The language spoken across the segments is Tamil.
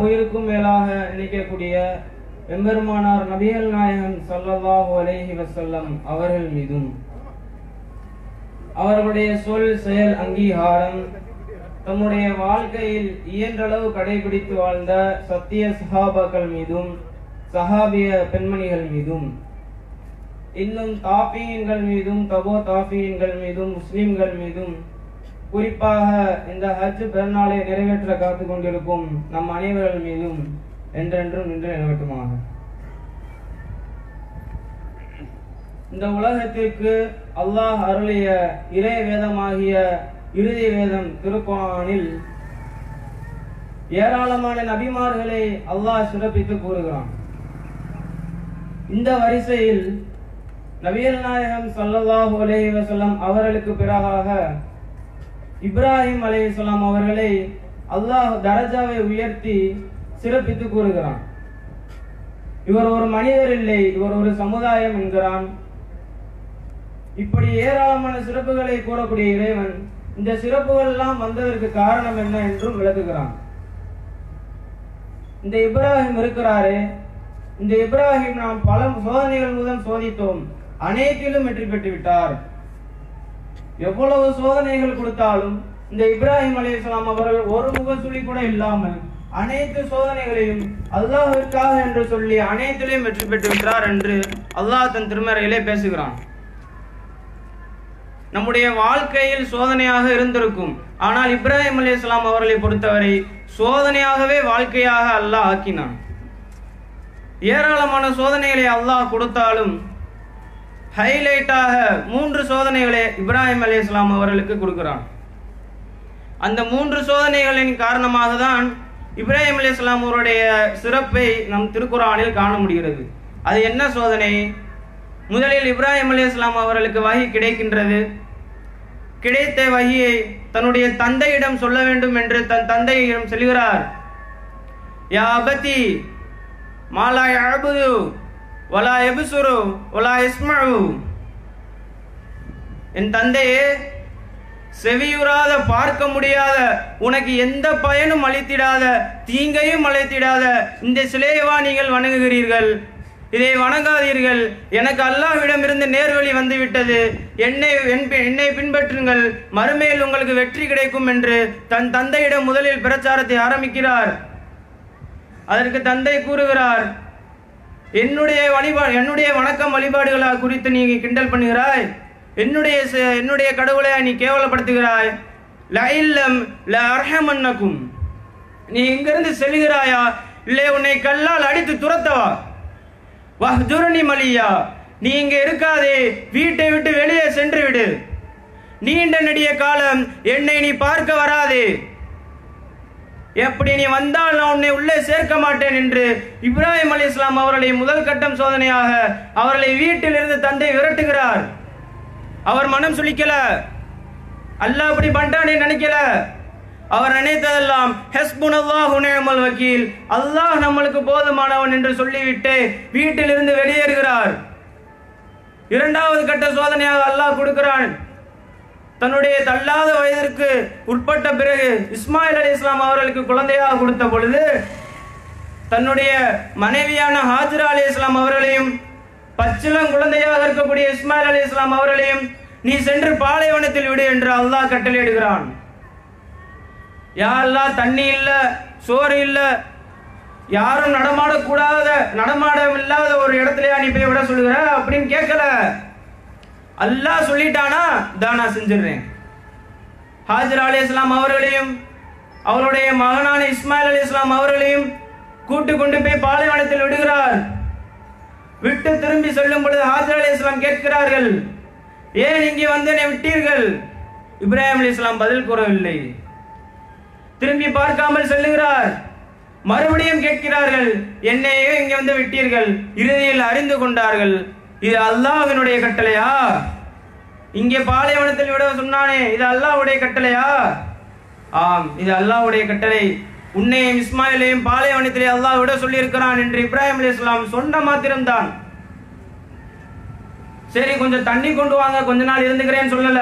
உயிருக்கும் மேலாக நினைக்கக்கூடிய எம்பெருமானார் நபிகள் நாயகம் ஸல்லல்லாஹு அலைஹி வஸல்லம் அவர்கள் மீதும் அவர்களுடைய சொல் செயல் அங்கீகாரம் தம்முடைய வாழ்க்கையில் இயன்றளவு கடைபிடித்து வாழ்ந்த சத்திய சஹாபாக்கள் மீதும் சஹாபிய பெண்மணிகள் மீதும் இன்னும் தாபியன்கள் மீதும் தபோ தாபியன்கள் மீதும் முஸ்லிம்கள் மீதும் குறிப்பாக இந்த ஹஜ் பெருநாளை நிறைவேற்ற காத்து கொண்டிருக்கும் நம் அனைவர்கள் மீதும் என்றென்றும் நின்று நிலவட்டுமாக இந்த உலகத்திற்கு அல்லாஹ் அருளிய இறை வேதமாகிய இறுதி வேதம் திருக்குரானில் ஏராளமான நபிமார்களை அல்லாஹ் சிறப்பித்து கூறுகிறான் இந்த வரிசையில் நபிகள் நாயகம் ஸல்லல்லாஹு அலைஹி வஸல்லம் அவர்களுக்கு பிறகாக இப்ராஹிம் அலைஹிஸ்ஸலாம் அவர்களை அல்லாஹ் தரஜாவை உயர்த்தி சிறப்பித்து கூறுகிறான் இவர் ஒரு மனிதர் இல்லை இவர் ஒரு சமுதாயம் என்கிறான் இப்படி ஏராளமான சிறப்புகளை கூறக்கூடிய இறைவன் இந்த சிறப்புகள் எல்லாம் வந்ததற்கு காரணம் என்ன என்றும் விளக்குகிறான் இந்த இப்ராஹிம் இருக்கிறாரே இந்த இப்ராஹிம் நாம் பல சோதனைகள் மூலம் சோதித்தோம் அனைத்திலும் வெற்றி பெற்று விட்டார் எவ்வளவு சோதனைகள் கொடுத்தாலும் இந்த இப்ராஹிம் அலைஹிஸ்ஸலாம் அவர்கள் ஒரு முகசுழி கூட இல்லாமல் அனைத்து சோதனைகளையும் அல்லாஹ்விற்காக என்று சொல்லி அனைத்திலையும் வெற்றி பெற்று விட்டார் என்று அல்லாஹ் தன் திருமறையிலே பேசுகிறான் நம்முடைய வாழ்க்கையில் சோதனையாக இருந்திருக்கும் ஆனால் இப்ராஹிம் அலைஹிஸ்ஸலாம் அவர்களை பொறுத்தவரை சோதனையாகவே வாழ்க்கையாக அல்லாஹ் ஆக்கினான் ஏராளமான சோதனைகளை அல்லாஹ் கொடுத்தாலும் ஹைலைட்டாக மூன்று சோதனைகளை இப்ராஹிம் அலைஹிஸ்ஸலாம் அவர்களுக்கு கொடுக்கிறான் அந்த மூன்று சோதனைகளின் காரணமாக தான் இப்ராஹிம் அலைஹிஸ்ஸலாம் அவருடைய சிறப்பை நம் திருக்குறானில் காண முடிகிறது அது என்ன சோதனை முதலில் இப்ராஹிம் அலைஹிஸ்ஸலாம் அவர்களுக்கு வகி கிடைக்கின்றது கிடைத்த வகியை தன்னுடைய தந்தையிடம் சொல்ல வேண்டும் என்று தன் தந்தையிடம் செல்கிறார் யா அபதி மாலா அபுது வலா எபுசுரு வலா இஸ்மு என் தந்தையே செவியுறாத பார்க்க முடியாத உனக்கு எந்த பயனும் அளித்திடாத தீங்கையும் அழைத்திடாத இந்த சிலையவா நீங்கள் வணங்குகிறீர்கள் இதை வணங்காதீர்கள் எனக்கு அல்லாஹ்விடமிருந்து நேர்வழி வந்துவிட்டது என்னை என் பி- என்னை பின்பற்றுங்கள் மறுமையில் உங்களுக்கு வெற்றி கிடைக்கும் என்று தன் தந்தையிடம் முதலில் பிரச்சாரத்தை ஆரம்பிக்கிறார் அதற்கு தந்தை கூறுகிறார் என்னுடைய வழிபா என்னுடைய வணக்கம் வழிபாடுகளா குறித்து நீ கிண்டல் பண்ணுகிறாய் என்னுடைய ச- என்னுடைய கடவுளை நீ கேவலப்படுத்துகிறாய் லஇல்லம் ல அர்ஹமன்னக்கும் நீ இங்கிருந்து செல்கிறாயா இல்லை உன்னை கல்லால் அடித்து துரத்தவா வஹ்ஜுர்னி மலியா நீ இங்க இருக்காதே வீட்டை விட்டு வெளியே சென்று விடு நீண்ட நெடிய காலம் என்னை நீ பார்க்க வராதே எப்படி நீ வந்தால் நான் உன்னை உள்ளே சேர்க்க மாட்டேன் என்று இப்ராஹிம் அலி இஸ்லாம் அவர்களை முதல் கட்டம் சோதனையாக அவர்களை வீட்டிலிருந்து தந்தை விரட்டுகிறார் அவர் மனம் சுளிக்கல அல்லாஹ் அப்படி பண்ணிட்டானே நினைக்கல அவர் நினைத்ததெல்லாம் ஹெஸ்புன் அல்லாஹ் நிஅமல் வக்கீல் அல்லாஹ் நம்மளுக்கு போதுமானவன் என்று சொல்லிவிட்டு வீட்டிலிருந்து வெளியேறுகிறார் இரண்டாவது கட்ட சோதனையாக அல்லாஹ் கொடுக்கிறான் தன்னுடைய தள்ளாத வயதிற்கு உட்பட்ட பிறகு இஸ்மாயில் அலி இஸ்லாம் அவர்களுக்கு குழந்தையாக கொடுத்த பொழுது தன்னுடைய மனைவியான ஹாஜிரா அலி இஸ்லாம் அவர்களையும் பச்சிளம் குழந்தையாக இருக்கக்கூடிய இஸ்மாயில் அலி இஸ்லாம் அவர்களையும் நீ சென்று பாலைவனத்தில் விடு என்று அல்லாஹ் கட்டளையிடுகிறான் யா அல்லாஹ் தண்ணி இல்ல சோறு இல்ல யாரும் நடமாடக்கூடாத நடமாடம் இல்லாத ஒரு இடத்துலயா நீ போய் விட சொல்லுகிற அப்படின்னு கேட்கல அல்லாஹ் சொல்லிட்டானா தான் நான் செஞ்சிடுறேன் ஹாஜர் அலி இஸ்லாம் அவர்களையும் அவருடைய மகனான இஸ்மாயில் அலி இஸ்லாம் அவர்களையும் கூட்டு கொண்டு போய் பாலைவனத்தில் விடுகிறார் விட்டு திரும்பி செல்லும் பொழுது ஹாஜர் அலி இஸ்லாம் கேட்கிறார்கள் ஏன் இங்கே வந்து என்னை விட்டீர்கள் இப்ராஹிம் அலி இஸ்லாம் பதில் கூறவில்லை திரும்பி பார்க்காமல் செல்லுகிறார் மறுபடியும் கேட்கிறார்கள் என்னையே இங்கே வந்து விட்டீர்கள் இறுதியில் அறிந்து கொண்டார்கள் இது அல்லாஹ்வினுடைய கட்டளையா இங்கே பாலைவனத்தில் விட சொன்னானே இது அல்லாஹ்வுடைய கட்டளையா ஆம் இது அல்லாஹ்வுடைய கட்டளை உன்னையும் இஸ்மாயிலையும் பாலைவனத்திலே அல்லாஹ் விட சொல்லியிருக்கிறான் என்று இப்ராஹிம் அலி இஸ்லாம் சொன்ன மாத்திரம்தான் சரி கொஞ்சம் தண்ணி கொண்டு வாங்க கொஞ்ச நாள் இருந்துக்கிறேன்னு சொல்லல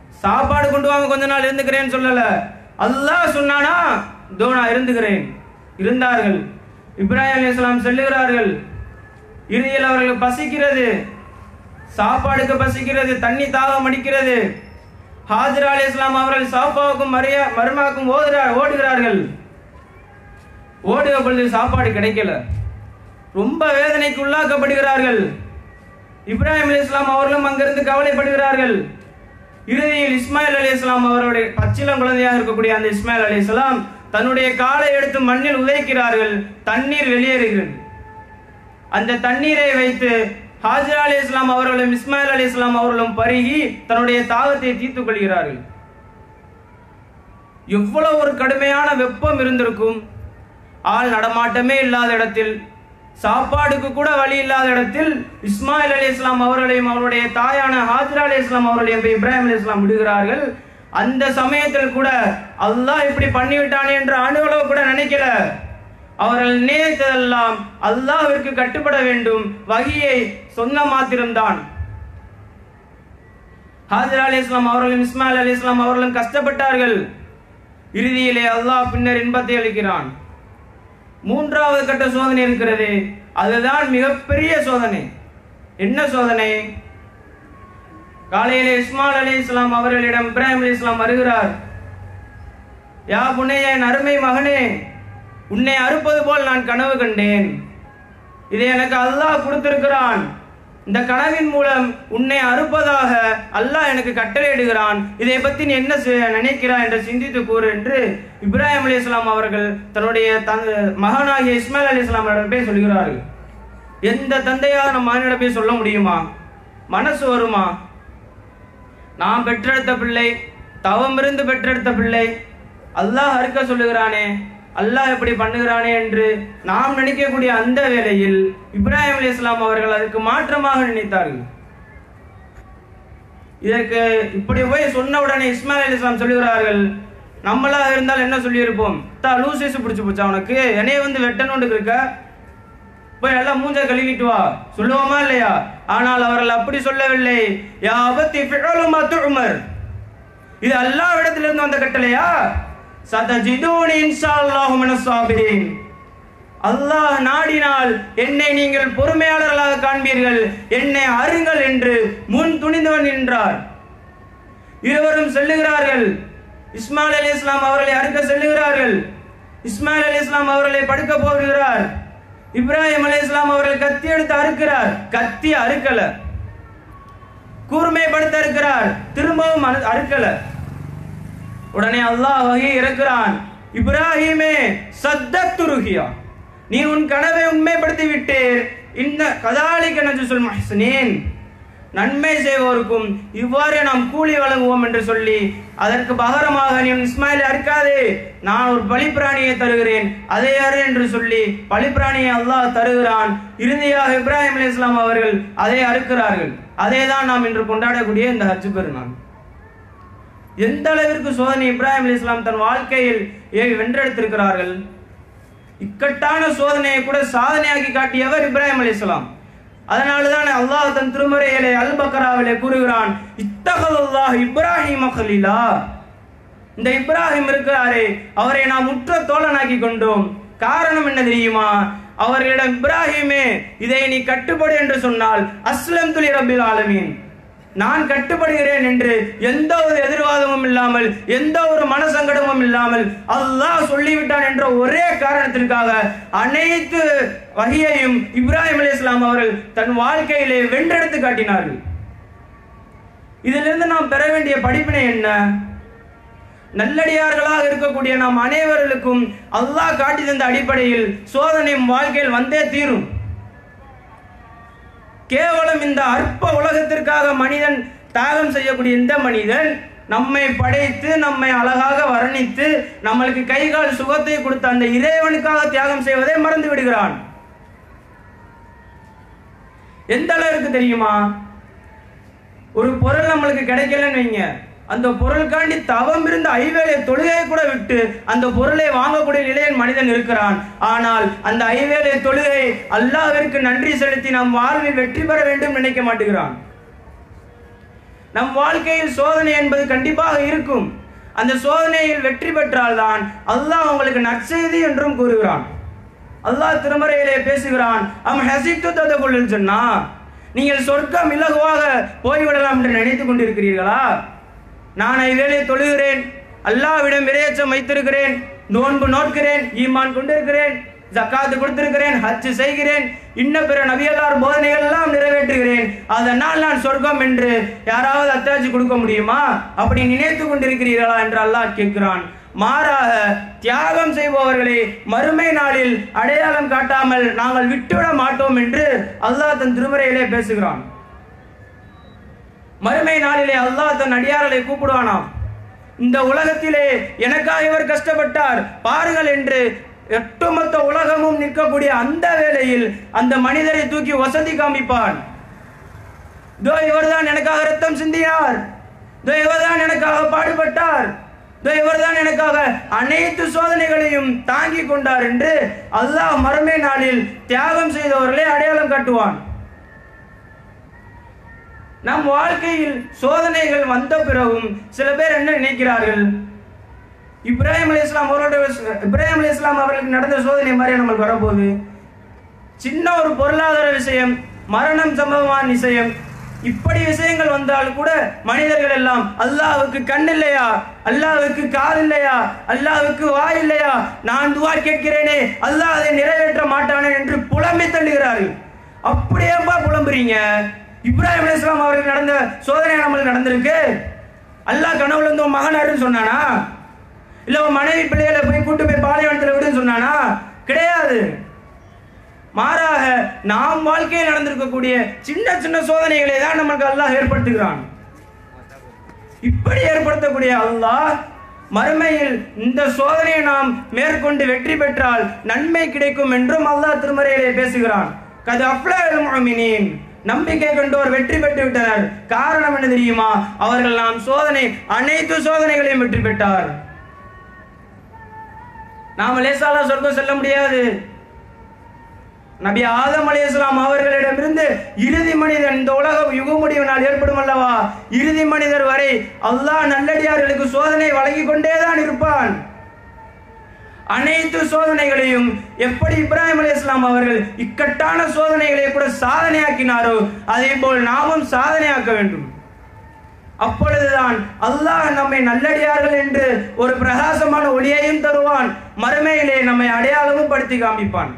சாப்பாடு கொண்டு வாங்க கொஞ்ச நாள் இருந்துக்கிறேன்னு சொல்லல அல்லாஹ் சொன்னானா தோ நான் இருந்துக்கிறேன் இருந்தார்கள் இப்ராஹிம் அலைஹிஸ்ஸலாம் செல்லுகிறார்கள் இறுதியில் அவர்களுக்கு பசிக்கிறது சாப்பாடுக்கு பசிக்கிறது தண்ணி தாகம் அடிக்கிறது ஹாஜர் அலி இஸ்லாம் அவர்கள் சாப்பாவுக்கும் மரியா மருமாக்கும் ஓதுறார் ஓடுகிறார்கள் ஓடுக பொழுது சாப்பாடு கிடைக்கல ரொம்ப வேதனைக்கு உள்ளாக்கப்படுகிறார்கள் இப்ராஹிம் அலி இஸ்லாம் அவர்களும் அங்கிருந்து கவலைப்படுகிறார்கள் இறுதியில் இஸ்மாயில் அலி இஸ்லாம் அவருடைய பச்சிலம் குழந்தையாக இருக்கக்கூடிய அந்த இஸ்மாயில் அலி இஸ்லாம் தன்னுடைய காலை எடுத்து மண்ணில் உதைக்கிறார்கள் தண்ணீர் வெளியேறுகிறது அந்த தண்ணீரை வைத்து ஹாஜர் அலி இஸ்லாம் அவர்களும் இஸ்மாயில் அலி இஸ்லாம் அவர்களும் பருகி தன்னுடைய தாகத்தை தீர்த்துக் கொள்கிறார்கள் எவ்வளவு ஒரு கடுமையான வெப்பம் இருந்திருக்கும் ஆள் நடமாட்டமே இல்லாத இடத்தில் சாப்பாடுக்கு கூட வழி இல்லாத இடத்தில் இஸ்மாயில் அலி இஸ்லாம் அவர்களையும் அவருடைய தாயான ஹாஜர் அலி இஸ்லாம் அவர்களையும் போய் இப்ராஹிம் அலி இஸ்லாம் விடுகிறார்கள் அந்த சமயத்தில் கூட அல்லாஹ் இப்படி பண்ணிவிட்டானே என்ற அணுவளவு கூட நினைக்கல அவர்கள் நினைத்ததெல்லாம் அல்லாஹ்விற்கு கட்டுப்பட வேண்டும் வகியை சொன்ன மாத்திரம்தான் ஹாஜர் அலி இஸ்லாம் அவர்களும் இஸ்மாயில் அலி இஸ்லாம் அவர்களும் கஷ்டப்பட்டார்கள் இறுதியிலே அல்லாஹ் பின்னர் இன்பத்தை அளிக்கிறான் மூன்றாவது கட்ட சோதனை இருக்கிறது அதுதான் மிகப்பெரிய சோதனை என்ன சோதனை காலையிலே இஸ்மால் அலி இஸ்லாம் அவர்களிடம் இப்ராஹிம் அலி இஸ்லாம் வருகிறார் யா புனைய என் அருமை மகனே உன்னை அறுப்பது போல் நான் கனவு கண்டேன் இதை எனக்கு அல்லாஹ் கொடுத்திருக்கிறான் இந்த கனவின் மூலம் உன்னை அறுப்பதாக அல்லாஹ் எனக்கு கட்டளையிடுகிறான் இதை பத்தி நீ என்ன செ- நினைக்கிறாய் என்று சிந்தித்து கூறு என்று இப்ராஹிம் அலி இஸ்லாம் அவர்கள் தன்னுடைய தன் மகனாகிய இஸ்மாயில் அலி இஸ்லாம் போய் சொல்கிறார்கள் எந்த தந்தையாவது நம்ம மகனிடம் போய் சொல்ல முடியுமா மனசு வருமா நான் பெற்றெடுத்த பிள்ளை தவம் இருந்து பெற்றெடுத்த பிள்ளை அல்லாஹ் அறுக்க சொல்லுகிறானே அல்லாஹ் எப்படி பண்ணுகிறானே என்று நாம் நினைக்கக்கூடிய அந்த வேளையில் இப்ராஹிம் அலி இஸ்லாம் அவர்கள் அதற்கு மாற்றமாக நினைத்தார்கள் இதற்கு இப்படி போய் சொன்ன உடனே இஸ்மாயில் அலி இஸ்லாம் சொல்லுகிறார்கள் நம்மளா இருந்தால் என்ன சொல்லியிருப்போம் தா லூசிஸ் பிடிச்சு போச்சா உனக்கு என்னைய வந்து வெட்டணும்னு இருக்க போய் நல்லா மூஞ்ச கழுவிட்டு வா சொல்லுவோமா இல்லையா ஆனால் அவர்கள் அப்படி சொல்லவில்லை யா அபத்தி ஃபிஅலுமா துஅமர் இது அல்லாஹ்விடத்திலிருந்து வந்த கட்டளையா சதஜிதூனி இன்ஷாஅல்லாஹு மினஸ் சாபிரீன் அல்லாஹ் நாடினால் என்னை நீங்கள் பொறுமையாளர்களாக காண்பீர்கள் என்னை அருங்கள் என்று முன் துணிந்தவன் என்றார் இருவரும் செல்லுகிறார்கள் இஸ்மாயில் அலி இஸ்லாம் அவர்களை அறுக்க செல்லுகிறார்கள் இஸ்மாயில் அலி இஸ்லாம் அவர்களை படுக்க போகிறார் இப்ராஹிம் அலி இஸ்லாம் அவர்கள் கத்தி எடுத்து அறுக்கிறார் கத்தி அறுக்கல கூர்மைப்படுத்த இருக்கிறார் திரும்பவும் அறு- அறுக்கல உடனே அல்லாஹ் வகை இறக்குறான் இப்ராஹிமே சத்தத்துருகியா நீ உன் கனவை உண்மைப்படுத்தி விட்டீர் இந்த கதாலிக்க நஜு சொல் மஹ்சனீன் நன்மை செய்வோருக்கும் இவ்வாறு நாம் கூலி வழங்குவோம் என்று சொல்லி அதற்கு பகரமாக நீ உன் இஸ்மாயிலை அறுக்காதே நான் ஒரு பலிப்பிராணியை தருகிறேன் அதை அறு என்று சொல்லி பலிப்பிராணியை அல்லாஹ் தருகிறான் இறுதியாக இப்ராஹிம் அலி இஸ்லாம் அவர்கள் அதை அறுக்கிறார்கள் அதே தான் நாம் இன்று கொண்டாடக்கூடிய இந்த ஹஜ் பெருநாள் எந்த அளவிற்கு சோதனை இப்ராஹிம் அலி இஸ்லாம் தன் வாழ்க்கையில் ஏ- வென்றெடுத்திருக்கிறார்கள் இக்கட்டான சோதனையை கூட சாதனையாக்கி காட்டியவர் இப்ராஹிம் அலி இஸ்லாம் அதனாலதான் அல்லாஹ் தன் திருமறையிலே அல் பக்கராவிலே கூறுகிறான் இத்தகல்லாஹ் இப்ராஹிம் கலீலா இந்த இப்ராஹிம் இருக்கிறாரே அவரை நாம் உற்ற தோழனாக்கி கொண்டோம் காரணம் என்ன தெரியுமா அவர்களிடம் இப்ராஹிமே இதை நீ கட்டுப்படு என்று சொன்னால் அஸ்லம் துலி ரபில் ஆலமீன் நான் கட்டுப்படுகிறேன் என்று எந்த ஒரு எதிர்வாதமும் இல்லாமல் எந்த ஒரு மனசங்கடமும் இல்லாமல் அல்லாஹ் சொல்லிவிட்டான் என்ற ஒரே காரணத்திற்காக அனைத்து வகையையும் இப்ராஹிம் அலி இஸ்லாம் அவர்கள் தன் வாழ்க்கையிலே வென்றெடுத்து காட்டினார்கள் இதிலிருந்து நாம் பெற வேண்டிய படிப்பினை என்ன நல்லடியார்களாக இருக்கக்கூடிய நாம் அனைவர்களுக்கும் அல்லாஹ் காட்டி தந்த அடிப்படையில் சோதனை வாழ்க்கையில் வந்தே தீரும் கேவலம் இந்த அற்ப உலகத்திற்காக மனிதன் தியாகம் செய்யக்கூடிய இந்த மனிதன் நம்மை படைத்து நம்மை அழகாக வர்ணித்து நம்மளுக்கு கை கால் சுகத்தை கொடுத்த அந்த இறைவனுக்காக தியாகம் செய்வதை மறந்து விடுகிறான் எந்த அளவிற்கு தெரியுமா ஒரு பொருள் நம்மளுக்கு கிடைக்கலன்னு வைங்க அந்த பொருளுக்காண்டி தவம் இருந்த ஐவேளை தொழுகையை கூட விட்டு அந்த பொருளை வாங்கக்கூடிய நிலையில் மனிதன் இருக்கிறான் ஆனால் அந்த ஐவேளை தொழுகை அல்லாஹ்விற்கு நன்றி செலுத்தி நம் வாழ்வில் வெற்றி பெற வேண்டும் நினைக்க மாட்டேங்கிறான் நம் வாழ்க்கையில் சோதனை என்பது கண்டிப்பாக இருக்கும் அந்த சோதனையில் வெற்றி பெற்றால்தான் அல்லாஹ் உங்களுக்கு நற்செய்தி என்றும் கூறுகிறான் அல்லாஹ் திருமறையிலே பேசுகிறான் அவன் ஹசித்து ததகுள்ளில் சொன்னா நீங்கள் சொர்க்கம் இலகுவாக போய்விடலாம் என்று நினைத்துக் கொண்டிருக்கிறீர்களா நான் இவ்வேளை தொழுகிறேன் அல்லாவிடம் விரையச்சம் வைத்திருக்கிறேன் நோன்பு நோட்கிறேன் ஈமான் கொண்டிருக்கிறேன் ஜக்காத்து கொடுத்திருக்கிறேன் ஹஜ் செய்கிறேன் இன்ன பிற நபியல்லார் போதனைகள் எல்லாம் நிறைவேற்றுகிறேன் அதனால் நான் சொர்க்கம் என்று யாராவது அத்தாட்சி கொடுக்க முடியுமா அப்படி நினைத்து கொண்டிருக்கிறீர்களா என்று அல்லாஹ் கேட்கிறான் மாறாக தியாகம் செய்பவர்களை மறுமை நாளில் அடையாளம் காட்டாமல் நாங்கள் விட்டுவிட மாட்டோம் என்று அல்லாஹ் தன் திருமறையிலே பேசுகிறான் மறுமை நாளிலே அல்லாஹ் தன் அடியார்களை கூப்பிடுவானாம் இந்த உலகத்திலே எனக்காக இவர் கஷ்டப்பட்டார் பாருங்கள் என்று ஒட்டுமொத்த உலகமும் நிற்கக்கூடிய அந்த வேளையில் அந்த மனிதரை தூக்கி வசதி காமிப்பான் இதோ இவர்தான் எனக்காக ரத்தம் சிந்தினார் இதோ இவர்தான் எனக்காக பாடுபட்டார் இதோ இவர்தான் எனக்காக அனைத்து சோதனைகளையும் தாங்கி கொண்டார் என்று அல்லாஹ் மறுமை நாளில் தியாகம் செய்தவர்களை அடையாளம் காட்டுவான் நம் வாழ்க்கையில் சோதனைகள் வந்த பிறகும் சில பேர் என்ன நினைக்கிறார்கள் இப்ராஹிம் அலி இஸ்லாம் அவரோட இப்ராஹிம் அலி இஸ்லாம் அவர்களுக்கு நடந்த சோதனை மாதிரி நம்மளுக்கு வரப்போகுது சின்ன ஒரு பொருளாதார விஷயம் மரணம் சம்பவமான விஷயம் இப்படி விஷயங்கள் வந்தால் கூட மனிதர்கள் எல்லாம் அல்லாஹ்வுக்கு கண் இல்லையா அல்லாஹ்வுக்கு கால் இல்லையா அல்லாஹ்வுக்கு வாய் இல்லையா நான் துவா கேட்கிறேனே அல்லாஹ் அதை நிறைவேற்ற மாட்டானே என்று புலம்பி தள்ளுகிறார்கள் அப்படியேப்பா புலம்புறீங்க இப்ராஹிம் அலைஹிஸ்ஸலாம் அவருக்கு நடந்த சோதனை நம்மளுக்கு நடந்திருக்கு அல்லாஹ் கனவுல இருந்து உன் மகன் யாருன்னு சொன்னானா இல்ல உன் மனைவி பிள்ளைகளை போய் கூட்டு போய் பாலைவனத்தில் விடுன்னு சொன்னானா கிடையாது மாறாக நாம் வாழ்க்கையில் நடந்திருக்கக்கூடிய சின்ன சின்ன சோதனைகளை தான் நமக்கு அல்லாஹ் ஏற்படுத்துகிறான் இப்படி ஏற்படுத்தக்கூடிய அல்லாஹ் மறுமையில் இந்த சோதனையை நாம் மேற்கொண்டு வெற்றி பெற்றால் நன்மை கிடைக்கும் என்றும் அல்லாஹ் திருமறையிலே பேசுகிறான் கது அப்லல் முஅமினீன் நம்பிக்கை கொண்டோர் வெற்றி பெற்று விட்டனர் காரணம் என்ன தெரியுமா அவர்கள் நாம் சோதனை அனைத்து சோதனைகளையும் வெற்றி பெற்றார் நாம லேசால சொர்க்கம் செல்ல முடியாது நபி ஆதம் அலையாம் அவர்களிடமிருந்து இறுதி மனிதன் இந்த உலக யுக முடிவு நாள் ஏற்படும் அல்லவா இறுதி மனிதர் வரை அல்லாஹ் நல்லடியார்களுக்கு சோதனை வழங்கி கொண்டேதான் இருப்பான் அனைத்து சோதனைகளையும் எப்படி இப்ராஹிம் அலி இஸ்லாம் அவர்கள் இக்கட்டான சோதனைகளை கூட சாதனையாக்கினாரோ அதே போல் நாமும் சாதனையாக்க வேண்டும் அப்பொழுதுதான் அல்லாஹ் நம்மை நல்லடியார்கள் என்று ஒரு பிரகாசமான ஒளியையும் தருவான் மறுமையிலே நம்மை அடையாளமும் படுத்தி காமிப்பான்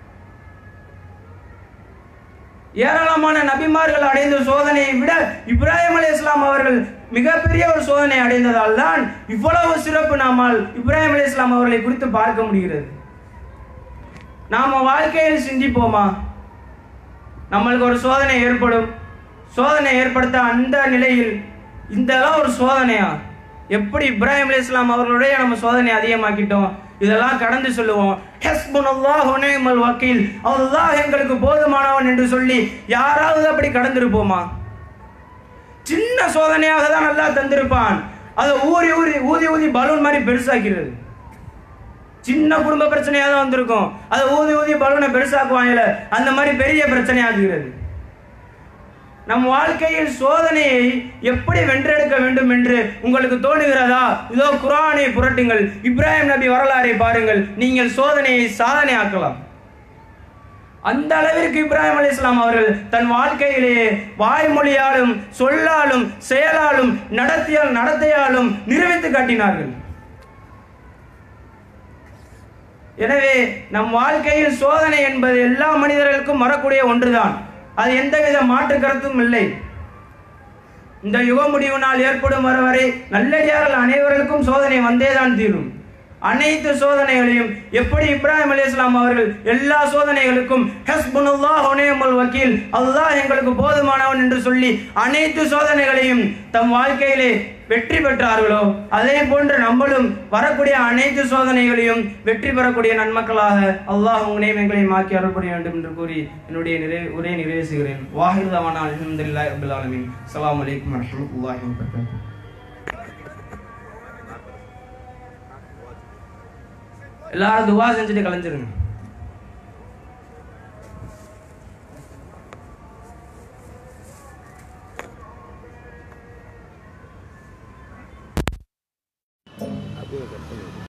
ஏராளமான நபிமார்கள் அடைந்த சோதனையை விட இப்ராஹிம் அலி இஸ்லாம் அவர்கள் மிகப்பெரிய ஒரு சோதனை அடைந்ததால் தான் இவ்வளவு சிறப்பு நாமால் இப்ராஹிம் அலி இஸ்லாம் அவர்களை குறித்து பார்க்க முடிகிறது நாம வாழ்க்கையில் சிந்திப்போமா நம்மளுக்கு ஒரு சோதனை ஏற்படும் சோதனை ஏற்படுத்த அந்த நிலையில் இந்த ஒரு சோதனையா எப்படி இப்ராஹிம் அலி இஸ்லாம் அவர்களுடைய நம்ம சோதனை அதிகமாக்கிட்டோம் இதெல்லாம் கடந்து சொல்லுவோம் ஹஸ்புனல்லாஹு நிஅமல் வக்கீல் அல்லாஹ் எங்களுக்கு போதுமானவன் என்று சொல்லி யாராவது அப்படி கடந்திருப்போமா சின்ன சோதனையாக தான் நல்லா தந்திருப்பான் அதை ஊறி ஊறி ஊதி ஊதி பலூன் மாதிரி பெருசாக்கிறது சின்ன குடும்ப பிரச்சனையாக தான் வந்திருக்கும் அதை ஊதி ஊதி பலூனை பெருசாக்குவாங்கல்ல அந்த மாதிரி பெரிய பிரச்சனையாக்குகிறது நம் வாழ்க்கையில் சோதனையை எப்படி வென்றெடுக்க வேண்டும் என்று உங்களுக்கு தோணுகிறதா இதோ குரானை புரட்டுங்கள் இப்ராஹிம் நபி வரலாறை பாருங்கள் நீங்கள் சோதனையை சாதனை ஆக்கலாம் அந்த அளவிற்கு இப்ராஹிம் அலி இஸ்லாம் அவர்கள் தன் வாழ்க்கையிலேயே வாய்மொழியாலும் சொல்லாலும் செயலாலும் நடத்தியால் நடத்தையாலும் நிரூபித்து காட்டினார்கள் எனவே நம் வாழ்க்கையில் சோதனை என்பது எல்லா மனிதர்களுக்கும் வரக்கூடிய ஒன்றுதான் அது எந்தவித மாற்று கருத்தும் இல்லை இந்த யுக முடிவு நாள் ஏற்படும் வர வரை நல்லடியார்கள் அனைவருக்கும் சோதனை வந்தேதான் தீரும் அனைத்து சோதனைகளையும் எப்படி இப்ராஹிம் அலி இஸ்லாம் அவர்கள் எல்லா சோதனைகளுக்கும் ஹஸ்புனுல்லாஹ் ஹுனேமுல் வக்கீல் அல்லாஹ் எங்களுக்கு போதுமானவன் என்று சொல்லி அனைத்து சோதனைகளையும் தம் வாழ்க்கையிலே வெற்றி பெற்றார்களோ அதே போன்று நம்மளும் வரக்கூடிய அனைத்து சோதனைகளையும் வெற்றி பெறக்கூடிய நன்மக்களாக அல்லாஹ் உங்களையும் எங்களையும் ஆக்கி அருள்புரிய வேண்டும் என்று கூறி என்னுடைய நிறை உரையை நிறைவு செய்கிறேன் வாஹிருதவான அலமதுல்லாஹி ரபில் ஆலமின் அஸ்ஸலாமு அலைக்கும் வரஹ்மத்துல்லாஹி வபரகாத்துஹு எல்லாரும் துவா செஞ்சுட்டு கலைஞ்சிருங்க